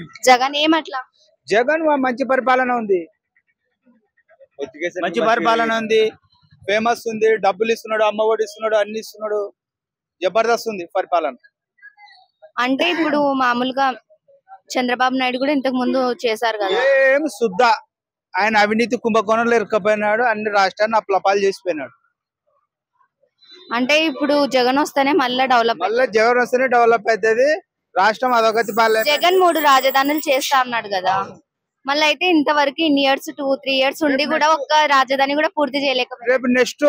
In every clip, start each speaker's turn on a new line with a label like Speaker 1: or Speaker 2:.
Speaker 1: జగన్ ఏమట్లా
Speaker 2: జగన్ వా- మంచి పరిపాలన ఉంది మంచి పరిపాలన ఉంది ఫేమస్ ఉంది డబ్బులు ఇస్తున్నాడు అమ్మ ఒడి ఇస్తున్నాడు అన్ని ఇస్తున్నాడు జబర్దస్త్ ఉంది పరిపాలన
Speaker 1: అంటే ఇప్పుడు మామూలుగా చంద్రబాబు నాయుడు కూడా ఇంతకు ముందు చేశారు కదా
Speaker 2: ఏం శుద్ధ ఆయన అవినీతి కుంభకోణంలో ఇరుక్కపోయినాడు అన్ని రాష్ట్రాన్ని అప్లపాలు చేసిపోయినాడు
Speaker 1: అంటే ఇప్పుడు జగన్ వస్తేనే మళ్ళీ డెవలప్
Speaker 2: మళ్ళీ జగన్ వస్తేనే డెవలప్ అవుతుంది రాష్ట్రం అధోగతి పాలన
Speaker 1: జగన్ మూడు రాజధానులు చేస్తా అన్నాడు కదా మళ్ళీ అయితే ఇంతవరకు ఇన్ని ఇయర్స్ టూ త్రీ ఇయర్స్ ఉండి కూడా ఒక్క రాజధాని కూడా పూర్తి చేయలేకపోయారు
Speaker 2: రేపు నెక్స్ట్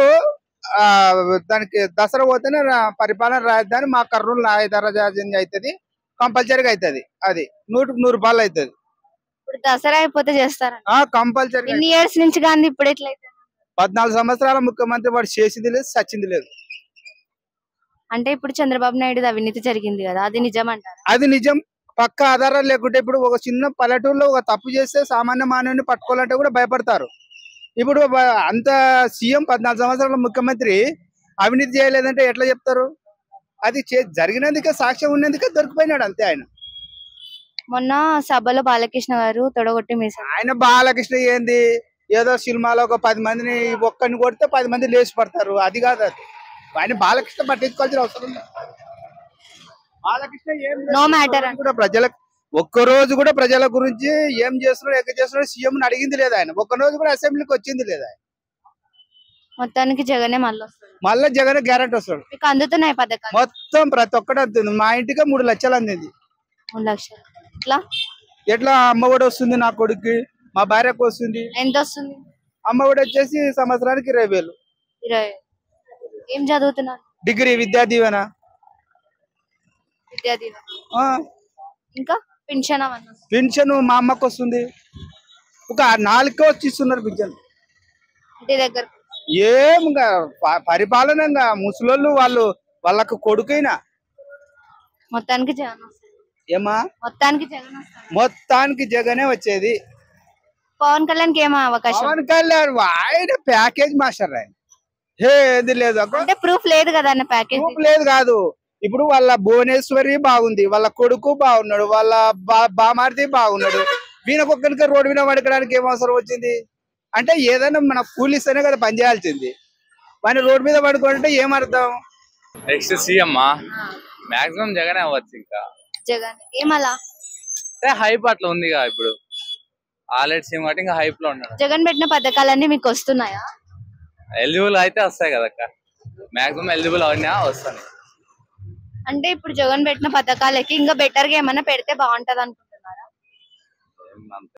Speaker 2: దానికి దసరా పోతేనే రా- పరిపాలన రాజధాని మా కర్నూలు ఆయుధ రాజధాని అవుతుంది కంపల్సరీగా అవుతుంది అది నూటికి నూరు రూపాయలు అవుతుంది
Speaker 1: ఇప్పుడు దసరా అయిపోతే చేస్తారంట
Speaker 2: ఆ కంపల్సరీ
Speaker 1: ఇన్ని ఇయర్స్ నుంచి కానీ ఇప్పుడు ఎట్లయితే
Speaker 2: పద్నాలుగు సంవత్సరాల ముఖ్యమంత్రి వాడు చేసింది లేదు సచ్చింది లేదు
Speaker 1: అంటే ఇప్పుడు చంద్రబాబు నాయుడు అవినీతి జరిగింది కదా అది నిజం అంటారా
Speaker 2: అది నిజం పక్క ఆధారాలు లేకుంటే ఇప్పుడు ఒక చిన్న పల్లెటూరులో ఒక తప్పు చేస్తే సామాన్య మానవుని పట్టుకోవాలంటే కూడా భయపడతారు ఇప్పుడు బ- అంత సీఎం పద్నాలుగు సంవత్సరాల ముఖ్యమంత్రి అవినీతి చేయలేదంటే ఎట్లా చెప్తారు అది చే- జరిగినందుకే సాక్ష్యం ఉన్నందుకే దొరికిపోయినాడు అంతే ఆయన
Speaker 1: మొన్న సభలో బాలకృష్ణ గారు తొడగొట్టి మీసారు
Speaker 2: ఆయన బాలకృష్ణ ఏంది ఏదో సినిమాలో ఒక పది మందిని ఒక్కరిని కొడితే పది మంది లేచి పడతారు అది కాదు అది ఆయన బాలకృష్ణ పట్టించుకోవాల్సిన అవసరం లేదు బాలకృష్ణ ఏం
Speaker 1: No matter
Speaker 2: చేస్తున్నాడు కూడా ప్రజలకు ఒక్క రోజు కూడా ప్రజల గురించి ఏం చేస్తున్నాడు ఎక్కడ చేస్తున్నాడు సీఎం అడిగింది లేదు ఆయన ఒక్క రోజు కూడా అసెంబ్లీకి వచ్చింది లేదు ఆయన
Speaker 1: మొత్తానికి జగనే మళ్ళీ వస్తాడు
Speaker 2: మళ్ళీ జగన్ గ్యారెంటీ వస్తాడు
Speaker 1: మీకు అందుతున్నాయి పథకాలు
Speaker 2: మొత్తం ప్రతి ఒక్కటి అంతుంది మా ఇంటికి మూడు లక్షలు అందింది
Speaker 1: మూడు లక్షలు ఇట్లా
Speaker 2: ఎట్లా అమ్మ ఒడి వస్తుంది నా కొడుక్కి మా భార్యకు వస్తుంది
Speaker 1: ఎంత వస్తుంది
Speaker 2: అమ్మ ఒడి వచ్చేసి సంవత్సరానికి ఇరవై వేలు
Speaker 1: ఇరవై ఏం చదువుతున్నారు
Speaker 2: డిగ్రీ విద్యా దీవెన
Speaker 1: విద్యా దీవెన
Speaker 2: ఆ,
Speaker 1: ఇంకా పెన్షన్ అవన్నీ వస్తాయి.
Speaker 2: పెన్షన్ మా అమ్మకు వస్తుంది ఒక నాలుగుకే వచ్చి ఇస్తున్నారు పెన్షన్
Speaker 1: ఇంటి దగ్గర
Speaker 2: ఏం ఇంకా ప- పరిపాలన ఇంకా ముసలోళ్ళు వాళ్ళు వాళ్ళకు కొడుకైనా
Speaker 1: మొత్తానికి జగన్ వస్తాడు
Speaker 2: ఏమా
Speaker 1: మొత్తానికి జగన్ వస్తాడు
Speaker 2: మొత్తానికి జగనే వచ్చేది
Speaker 1: పవన్ కళ్యాణ్కి ఏమో అవకాశం
Speaker 2: పవన్ కళ్యాణ్ ఆయన ప్యాకేజ్ మాస్టర్ ఆయన ఏది లేదు అక్కడ
Speaker 1: అంటే ప్రూఫ్ లేదు కదా అన్న ప్యాకేజ్
Speaker 2: ప్రూఫ్ లేదు కాదు ఇప్పుడు వాళ్ళ భువనేశ్వరి బాగుంది వాళ్ళ కొడుకు బాగున్నాడు వాళ్ళ బా- బామార్ది బాగున్నాడు వీణకొక్కరికి రోడ్డు మీద పడకడానికి ఏం అవసరం వచ్చింది అంటే ఏదైనా మన కూలిస్తేనే కదా పని చేయాల్సింది మన రోడ్డు మీద పడుకుంటే ఏం అర్థం
Speaker 3: నెక్స్ట్ సీఎం మాక్సిమం జగనే అవ్వచ్చు ఇంకా
Speaker 1: జగన్ ఏమలా
Speaker 3: అంటే హైప్ అట్లా ఉంది కదా ఇప్పుడు ఆల్రెడీ సీఎం కాబట్టి ఇంకా హైప్ లో ఉన్నాడు
Speaker 1: జగన్ పెట్టిన పథకాలన్నీ మీకు వస్తున్నాయా
Speaker 3: ఎలిజిబుల్ అయితే వస్తాయి కదా అక్క మాక్సిమం ఎలిజిబుల్ అవన్నీ వస్తాయి
Speaker 1: అంటే ఇప్పుడు జగన్ పెట్టిన పథకాలకి ఇంకా బెటర్ గా ఏమన్నా పెడితే బాగుంటది అనుకుంటున్నారా
Speaker 3: అంత